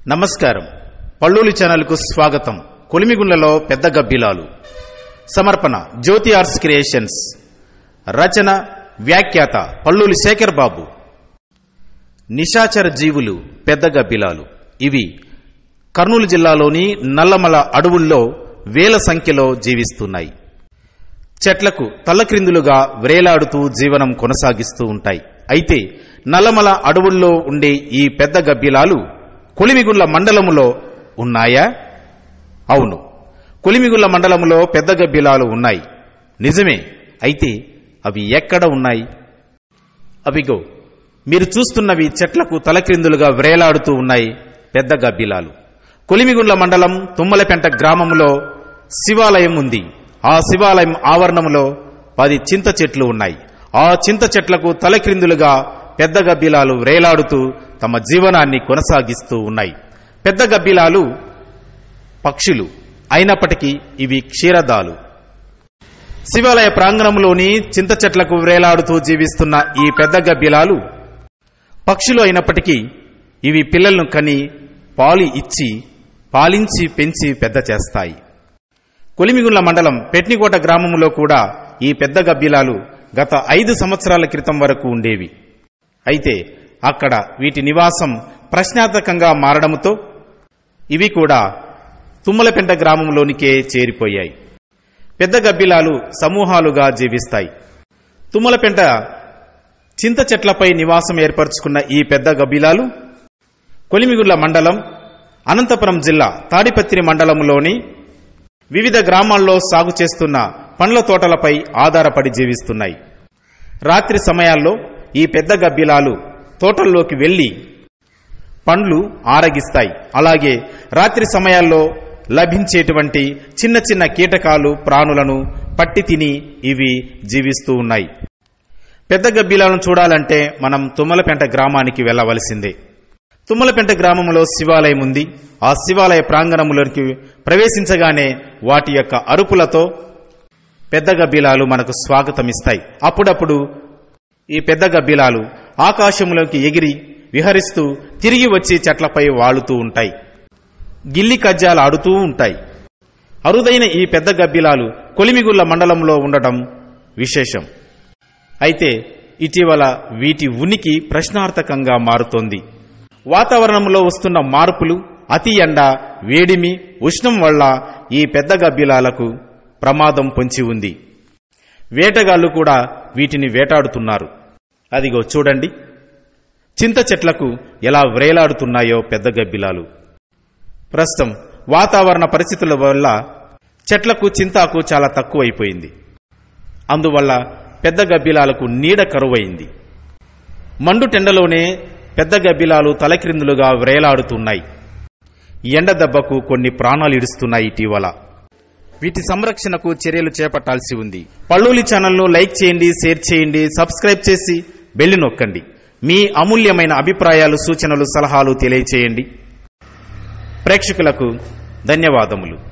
నమస్కారం పళ్ళూలి ఛానల్కు స్వాగతం కొలిమిగుండ్లలో పెద్ద గబ్బిలాలు సమర్పణ జ్యోతి ఆర్ట్స్ క్రియేషన్స్ రచన వ్యాఖ్యాత పళ్ళూలి శేఖర్ బాబు నిశాచర జీవులు పెద్ద గబ్బిలాలు ఇవి కర్నూలు జిల్లాలోని నల్లమల అడవుల్లో వేల సంఖ్యలో జీవిస్తున్నాయి చెట్లకు తల్లక్రిందులుగా వ్రేలాడుతూ జీవనం కొనసాగిస్తూ ఉంటాయి అయితే నల్లమల అడవుల్లో ఉండే ఈ పెద్ద గబ్బిలాలు కొలిమిగుండ్ల మండలములో ఉన్నాయా అవును కొలిమిగుండ్ల మండలములో పెద్ద గబ్బిలాలు ఉన్నాయి నిజమే అయితే అవి ఎక్కడ ఉన్నాయి అవిగో మీరు చూస్తున్నవి చెట్లకు తలక్రిందులుగా వ్రేలాడుతూ ఉన్నాయి పెద్ద గబ్బిలాలు కొలిమిగుండ్ల మండలం తుమ్మలపెంట గ్రామంలో శివాలయం ఉంది ఆ శివాలయం ఆవరణంలో పది చింత చెట్లు ఉన్నాయి ఆ చింత చెట్లకు తలక్రిందులుగా పెద్ద గబ్బిలాలు వ్రేలాడుతూ తమ జీవనాన్ని కొనసాగిస్తూ ఉన్నాయి పెద్ద గబ్బిలాలు పక్షులు అయినప్పటికీ ఇవి క్షీరదాలు శివాలయ ప్రాంగణంలోని చింత చెట్లకు వ్రేలాడుతూ జీవిస్తున్న ఈ పెద్ద గబ్బిలాలు పక్షులు అయినప్పటికీ ఇవి పిల్లలను కని పాలు ఇచ్చి పాలించి పెంచి పెద్ద చేస్తాయి కొలిమిగుండ్ల మండలం పెట్నికోట గ్రామంలో కూడా ఈ పెద్ద గబ్బిలాలు గత ఐదు సంవత్సరాల క్రితం వరకు ఉండేవి అయితే అక్కడ వీటి నివాసం ప్రశ్నార్థకంగా మారడంతో ఇవి కూడా తుమ్మలపెంట గ్రామంలోనికే చేరిపోయాయి పెద్ద గబ్బిలాలు సమూహాలుగా జీవిస్తాయి తుమ్మలపెంట చింత చెట్లపై నివాసం ఏర్పరచుకున్న ఈ పెద్ద గబ్బిలాలు కొలిమిగుళ్ల మండలం అనంతపురం జిల్లా తాడిపత్రి మండలంలోని వివిధ గ్రామాల్లో సాగు చేస్తున్న పండ్ల తోటలపై ఆధారపడి జీవిస్తున్నాయి రాత్రి సమయాల్లో ఈ పెద్ద గబ్బిలాలు తోటల్లోకి వెళ్లి పండ్లు ఆరగిస్తాయి అలాగే రాత్రి సమయాల్లో లభించేటువంటి చిన్న చిన్న కీటకాలు ప్రాణులను పట్టి తిని ఇవి జీవిస్తూ ఉన్నాయి పెద్ద గబ్బిలాలను చూడాలంటే మనం తుమ్మలపెంట గ్రామానికి వెళ్లవలసిందే తుమ్మలపెంట గ్రామంలో శివాలయం ఉంది ఆ శివాలయ ప్రాంగణంలోకి ప్రవేశించగానే వాటి యొక్క అరుపులతో పెద్ద గబ్బిలాలు మనకు స్వాగతమిస్తాయి అప్పుడప్పుడు ఈ పెద్ద గబ్బిలాలు ఆకాశంలోకి ఎగిరి విహరిస్తూ తిరిగి వచ్చి చెట్లపై వాలుతూ ఉంటాయి గిల్లి కజ్జాలు ఆడుతూ ఉంటాయి అరుదైన ఈ పెద్ద గబ్బిలాలు కొలిమిగుళ్ల మండలంలో ఉండటం విశేషం అయితే ఇటీవల వీటి ఉనికి ప్రశ్నార్థకంగా మారుతోంది వాతావరణంలో వస్తున్న మార్పులు అతి ఎండ వేడిమి ఉష్ణం వల్ల ఈ పెద్ద గబ్బిలాలకు ప్రమాదం పొంచి ఉంది వేటగాళ్లు కూడా వీటిని వేటాడుతున్నారు అదిగో చూడండి చింత చెట్లకు ఎలా వ్రేలాడుతున్నాయో పెద్ద గబ్బిలాలు ప్రస్తుతం వాతావరణ పరిస్థితుల వల్ల చెట్లకు చింతాకు చాలా తక్కువైపోయింది అందువల్ల పెద్ద గబ్బిలాలకు నీడ కరువైంది మండు టెండలోనే పెద్ద గబ్బిలాలు తలక్రిందులుగా వ్రేలాడుతున్నాయి ఎండ దెబ్బకు కొన్ని ప్రాణాలు ఇడుస్తున్నాయి ఇటీవల వీటి సంరక్షణకు చర్యలు చేపట్టాల్సి ఉంది పళ్ళూలి ఛానల్ను లైక్ చేయండి షేర్ చేయండి సబ్స్క్రైబ్ చేసి బెల్లి నొక్కండి మీ అమూల్యమైన అభిప్రాయాలు సూచనలు సలహాలు తెలియచేయండి ప్రేక్షకులకు ధన్యవాదములు